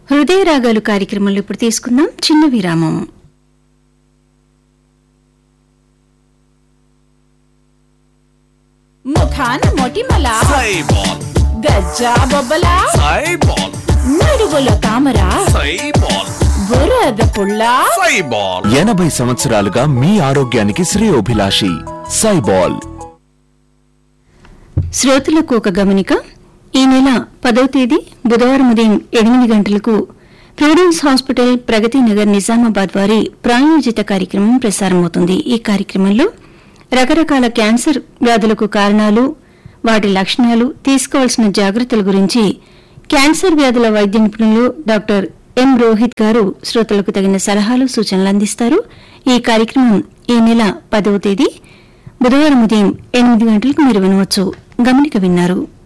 హృదయ రాగాలు కార్యక్రమంలో ఇప్పుడు తీసుకుందాం చిన్న విరామం ముఖాన మొటిమల సైబాల్ గజ్జా బొబ్బల సైబాల్ నడుగుల తామర సైబాల్ బురద పుల్ల సైబాల్ ఎనభై సంవత్సరాలుగా మీ ఆరోగ్యానికి శ్రేయోభిలాషి సైబాల్ శ్రోతలకు ఒక గమనిక ఈ నెల పదవ తేదీ బుధవారం ఉదయం ఎనిమిది గంటలకు ప్రూడెన్స్ హాస్పిటల్ ప్రగతి నగర్ నిజామాబాద్ వారి ప్రాయోజిత కార్యక్రమం ప్రసారమవుతుంది ఈ కార్యక్రమంలో రకరకాల క్యాన్సర్ వ్యాధులకు కారణాలు వాటి లక్షణాలు తీసుకోవాల్సిన జాగ్రత్తల గురించి క్యాన్సర్ వ్యాధుల వైద్య నిపుణులు డాక్టర్ ఎం రోహిత్ గారు శ్రోతలకు తగిన సలహాలు సూచనలు అందిస్తారు ఈ కార్యక్రమం ఈ నెల పదవ తేదీ బుధవారం ఉదయం ఎనిమిది గంటలకు మీరు వినవచ్చు గమనిక విన్నారు